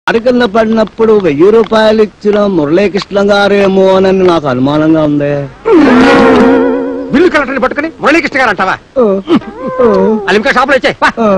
అడి కింద పడినప్పుడు వెయ్యి రూపాయలు ఇచ్చిన మురళీకృష్ణ గారేమో అని నాకు అనుమానంగా ఉంది బిల్లు కలెక్టర్ని పట్టుకుని మురళీకృష్ణ గారు అంటావా అది ఇంకా షాపులో ఇచ్చే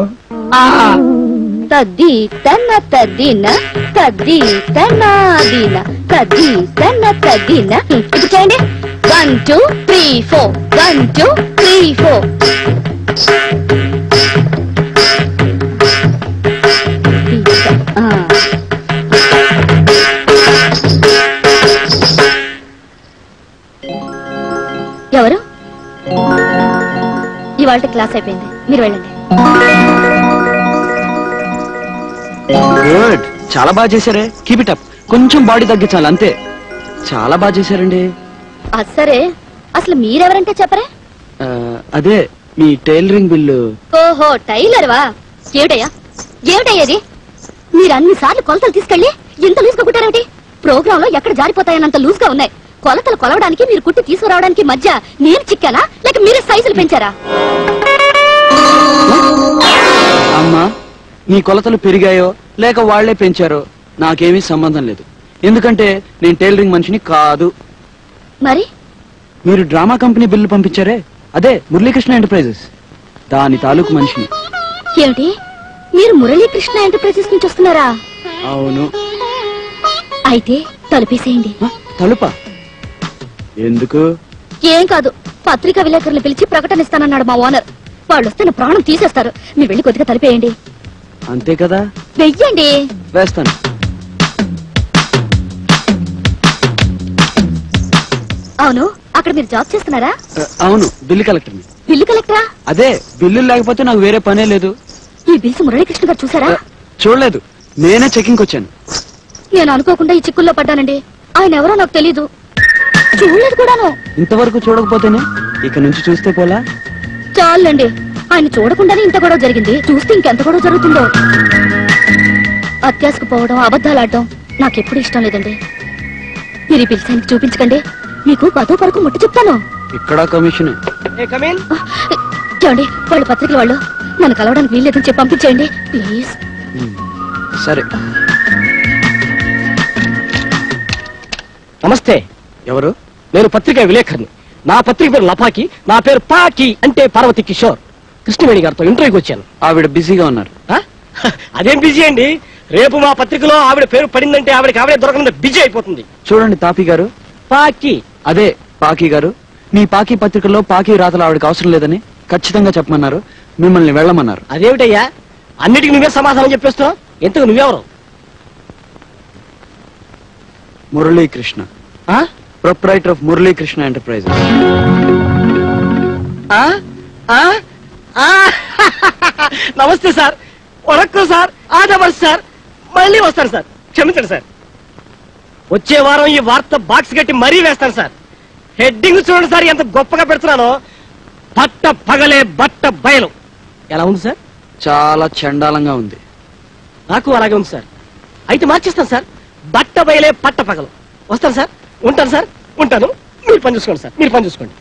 తద్ది తన్న తద్దిన తద్ది తన్నాదిన తద్ది తన్న తద్దిన ఇప్పుడు చేయండి one two three four one two three four ఎవరు ఇవాళ క్లాస్ అయిపోయింది మీరు వెళ్ళండి గుడ్ చాలా బాగా చేశారే కీప్ ఇట్ అప్ కొంచెం బాడీ తగ్గించాలి అంతే చాలా బాగా చేశారండి అది సరే అసలు మీరెవరంటే చెప్పరే ఆ, అదే మీ టైలరింగ్ బిల్లు ఓహో టైలర్ వా ఏమిటయ్యా ఏమిటయ్యా ఇది మీరు అన్ని సార్లు కొలతలు తీసుకెళ్లి ఎంత లూజ్ గా కుట్టారేమిటి ప్రోగ్రామ్ లో ఎక్కడ జారిపోతాయన్నంత లూజ్ గా ఉన్నాయి కొలతలు కొలవడానికి మీరు కుట్టి తీసుకురావడానికి మధ్య నేను చిక్కానా లేక మీరే సైజులు పెంచారా అమ్మా నీ కొలతలు పెరిగాయో లేక వాళ్లే పెంచారో నాకేమీ సంబంధం లేదు ఎందుకంటే నేను టైలరింగ్ మనిషిని కాదు మరి మీరు డ్రామా కంపెనీ బిల్లు పంపించారే అదే మురళీకృష్ణ ఎంటర్ప్రైజెస్ దాని తాలూకు మనిషిని ఏమిటి మీరు మురళీకృష్ణ ఎంటర్ప్రైజెస్ నుంచి వస్తున్నారా అవును అయితే తలుపేసేయండి ఆ, తలుపా ఎందుకు ఏం కాదు పత్రికా విలేకరులు పిలిచి ప్రకటన ఇస్తానన్నాడు మా ఓనర్ వాళ్ళు వస్తే నా ప్రాణం తీసేస్తారు మీరు వెళ్ళి కొద్దిగా తలిపేయండి అంతే కదా వెయ్యండి వేస్తాను అవును అక్కడ మీరు జాబ్ చేస్తున్నారా ఆ, అవును బిల్లు కలెక్టర్ని బిల్లు కలెక్టరా అదే బిల్లు లేకపోతే నాకు వేరే పనే లేదు ఈ బిల్స్ మురళీకృష్ణ గారు చూసారా ఆ, చూడలేదు నేనే చెకింగ్ వచ్చాను నేను అనుకోకుండా ఈ చిక్కుల్లో పడ్డానండి ఆయన ఎవరో నాకు తెలీదు చూడలేదు కూడాను ఇంతవరకు చూడకపోతేనే ఇక నుంచి చూస్తే పోలా చాలండి ఆయన చూడకుండానే ఇంత గొడవ జరిగింది చూస్తే ఇంకెంత గొడవ జరుగుతుందో అత్యాసకు పోవడం అబద్ధాలు ఆడడం నాకెప్పుడు ఇష్టం లేదండి మీరు ఈ బిల్స్ ఆయనకి చూపించకండి మీకు పదో పరకు ముట్టు చెప్తాను ఇక్కడ కమిషన్ చూడండి వాళ్ళ పత్రికల వాళ్ళు నన్ను కలవడానికి వీల్లేదని చెప్పి పంపించేయండి ప్లీజ్ సరే నమస్తే ఎవరు నేను పత్రికా విలేకరిని నా పత్రిక పేరు లపాకి నా పేరు పాకి అంటే పార్వతి కిషోర్ కృష్ణవేణి గారితో ఇంటర్వ్యూకి వచ్చాను ఆవిడ బిజీగా ఉన్నారు ఆ? అదేం బిజీ అండి రేపు మా పత్రికలో ఆవిడ పేరు పడిందంటే ఆవిడకి ఆవిడే దొరకకుండా బిజీ అయిపోతుంది చూడండి తాపి గారు పాకి అదే పాకి గారు మీ పాకి పత్రికలో పాకి రాతలు ఆవిడకి అవసరం లేదని ఖచ్చితంగా చెప్పమన్నారు మిమ్మల్ని వెళ్ళమన్నారు అదేమిటయ్యా అన్నిటికీ నువ్వే సమాధానం చెప్పేస్తున్నావు ఎందుకు నువ్వెవరు మురళీకృష్ణ ఆ? ప్రొప్రైటర్ ఆఫ్ మురళీకృష్ణ ఎంటర్ప్రైజెస్ ఆ? ఆ? ఆ? నమస్తే సార్ వణక్కం సార్ ఆదమర్ సార్ మళ్ళీ వస్తాను సార్ క్షమించండి సార్ వచ్చే వారం ఈ వార్త బాక్స్ కట్టి మరీ వేస్తాను సార్ హెడ్డింగ్ చూడండి సార్ ఎంత గొప్పగా పెడుతున్నానో పట్ట పగలే బట్ట బయలు ఎలా ఉంది సార్ చాలా చండాలంగా ఉంది నాకు అలాగే ఉంది సార్ అయితే మార్చేస్తాను సార్ బట్ట బయలే పట్ట పగలు వస్తాను సార్ ఉంటాను సార్ ఉంటాను మీరు పని చూసుకోండి సార్ మీరు పని చూసుకోండి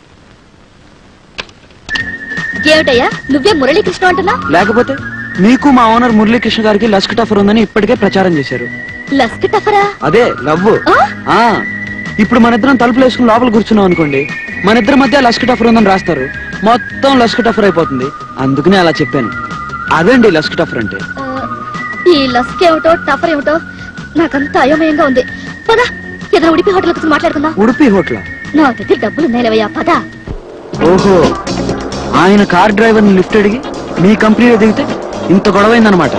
ఏమిటయ్యా నువ్వే మురళీకృష్ణ అంటున్నా లేకపోతే మీకు మా ఓనర్ మురళీకృష్ణ గారికి లస్క్ టఫర్ ఉందని ఇప్పటికే ప్రచారం చేశారు లస్క్ టఫరా అదే లవ్ ఆ? ఆ ఇప్పుడు మన ఇద్దరం తలుపులు వేసుకుని లోపల కూర్చున్నాం అనుకోండి మన ఇద్దరి మధ్య లస్క్ టఫర్ ఉందని రాస్తారు మొత్తం లస్క్ టఫర్ అయిపోతుంది అందుకనే అలా చెప్పాను అదండి లస్క్ టఫర్ అంటే ఆ, ఈ లస్క్ ఏమిటో టఫర్ ఏమిటో నాకంతా అయోమయంగా ఉంది పద ఏదైనా ఉడిపి హోటల్ కూర్చొని మాట్లాడుకుందాం ఉడిపి హోటల్ నా దగ్గర డబ్బులు ఉన్నాయిలేవయ్యా పద ఓహో ఆయన కార్ డ్రైవర్ ని లిఫ్ట్ అడిగి మీ కంపెనీలో దిగితే ఇంత గొడవైందనమాట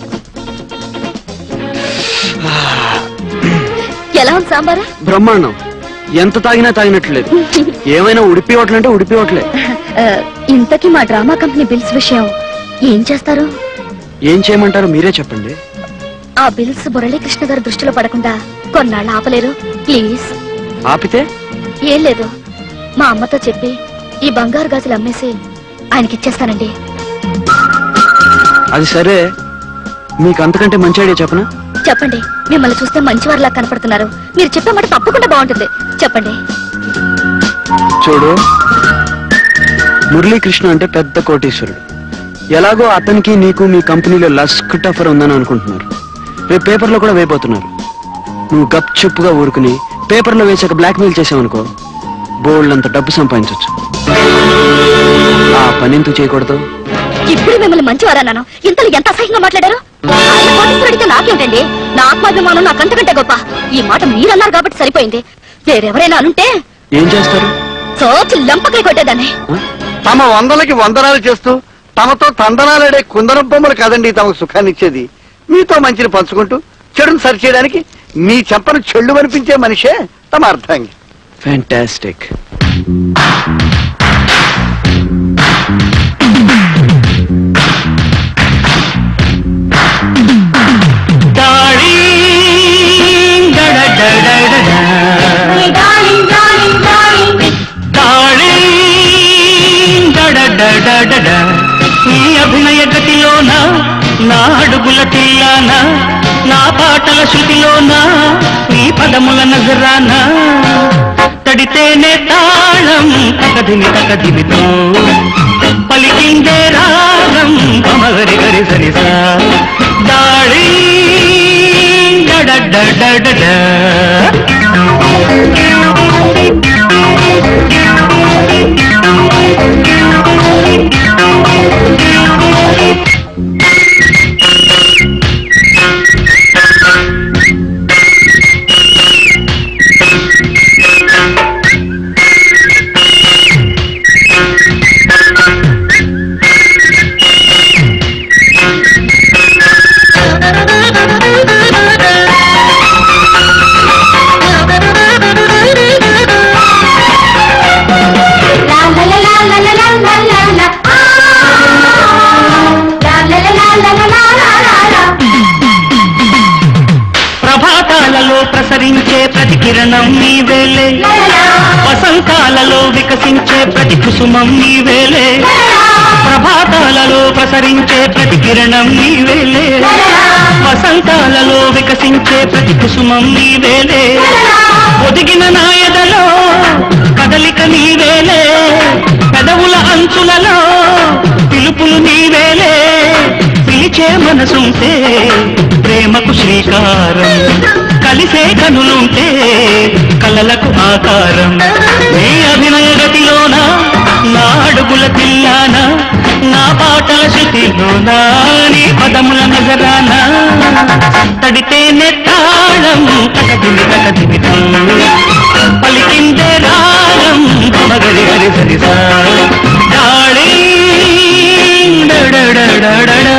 ఎలా ఉంది సాంబారు బ్రహ్మాండం ఎంత తాగినా తాగినట్లేదు ఏమైనా ఉడిపి హోటల్ అంటే ఉడిపి హోటలే ఆ, ఇంతకీ మా డ్రామా కంపెనీ బిల్స్ విషయం ఏం చేస్తారు ఏం చేయమంటారో మీరే చెప్పండి ఆ బిల్స్ మురళీకృష్ణ గారి దృష్టిలో పడకుండా కొన్నాళ్ళు ఆపలేరు ప్లీజ్ ఆపితే ఏం లేదు మా అమ్మతో చెప్పి ఈ బంగారు గాజులు అమ్మేసి ఆయనకి ఇచ్చేస్తానండి అది సరే మీకు అంతకంటే మంచి ఐడియా చెప్పనా చెప్పండి మిమ్మల్ని చూస్తే మంచివారిలా కనపడుతున్నారు మీరు చెప్పే మాట తప్పకుండా బాగుంటుంది చెప్పండి చూడు మురళీకృష్ణ అంటే పెద్ద కోటీశ్వరుడు ఎలాగో అతనికి నీకు మీ కంపెనీలో లస్క్ టఫర్ ఉందని అనుకుంటున్నారు రేపు పేపర్లో కూడా వేయబోతున్నారు నువ్వు గప్ చెప్పుగా ఊరుకుని పేపర్లో వేసాక బ్లాక్మెయిల్ చేసావనుకో బోల్డ్ అంత డబ్బు సంపాదించవచ్చు ఆ పని ఎందుకు చేయకూడదు ఇప్పుడు మిమ్మల్ని మంచివారన్నాను ఇంతలో ఎంత అసహ్యంగా మాట్లాడారు ఆయన కోటీశ్వరుడు అడిగితే నాకేమిటండి నా ఆత్మాభిమానం నాకు అంతకంటే గొప్ప ఈ మాట మీరన్నారు కాబట్టి సరిపోయింది వేరెవరైనా అనుంటే ఏం చేస్తారు సోచి లంపకాయ కొట్టేదాన్ని ఆ? తమ వందలకి వందనాలు చేస్తూ తమతో తందనాలాడే కుందరం బొమ్మలు కాదండి తమకు సుఖాన్ని ఇచ్చేది మీతో మంచిని పంచుకుంటూ చెడును సరిచేయడానికి మీ చెంపను చెళ్ళు అనిపించే మనిషే తమ అర్థంగి ఫ్యాంటాస్టిక్ నీ అభినయ గతిలోన నా అడుగుల తిల్లాన నా పాటల శృతిలోన నీ పదముల నజరాన తడితేనే తాళం తకదిమి తకదిమితో పలికిందే రాగం పమగరి గరి సరిసా దాళి డడ ప్రభాతాలలో ప్రసరించే ప్రతి కిరణం నీవేలే వసంతాలలో వికసించే ప్రతి కుసుమం నీవేలే ప్రభాతాలలో ప్రసరించే ప్రతి కిరణం నీవేలే వసంతాలలో వికసించే ప్రతి కుసుమం నీవేలే ఒదిగిన నాయదలో కదలిక నీవేలే పెదవుల అంచులలో పిలుపులు నీవేలే పిలిచే మనసుంటే ప్రేమకు శ్రీకారం కలిసే కనులుంటే కలలకు ఆకారం నీ అభినయ గతిలోన నా అడుగుల తిల్లాన నా పాటల శృతిలోన నీ పదముల నగరాన తడితేనే తాళం తగదిమి తగదిమి పలికిందే రాగం మగరి హరి సరిసా దాళీ డడడడడడా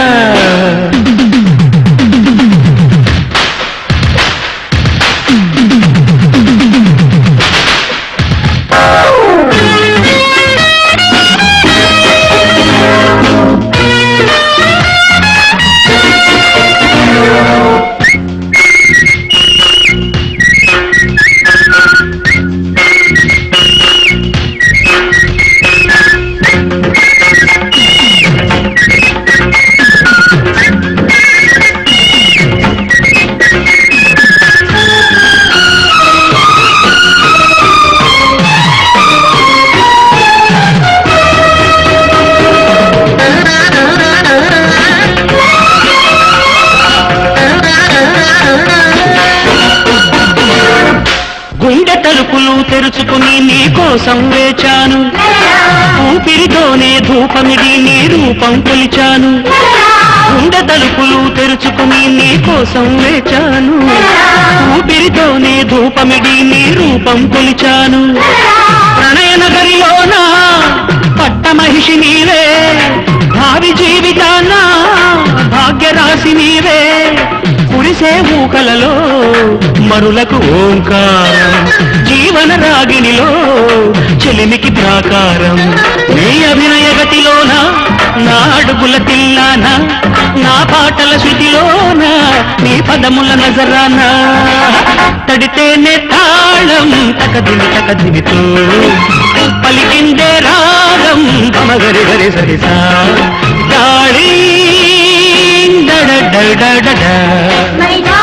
గుండె తలుపులు తెరుచుకుని నీ కోసం వేచాను ఊపిరితోనే ధూపమిడి నీ రూపం కొలిచాను గుండె తలుపులు తెరుచుకుని నీ కోసం వేచాను ఊపిరితోనే ధూపమిడి నీ రూపం కొలిచాను ప్రణయ నగరిలోన పట్టమహిషి నీవే భావి జీవితాన భాగ్యరాశి నీవే కురిసే ఊకలలో మరులకు ఓంకారం జీవన రాగిణిలో చెలిమికి ప్రాకారం నీ అభినయ గతిలోన నా అడుగుల తిల్లాన నా పాటల శృతిలోన నీ పదముల నజరాన తడితేనే తాళం తకదిమి తకదిమితో పలికిందే రాగం మగరి గరి సరిసా దాళీ డడ డడ డడ మరి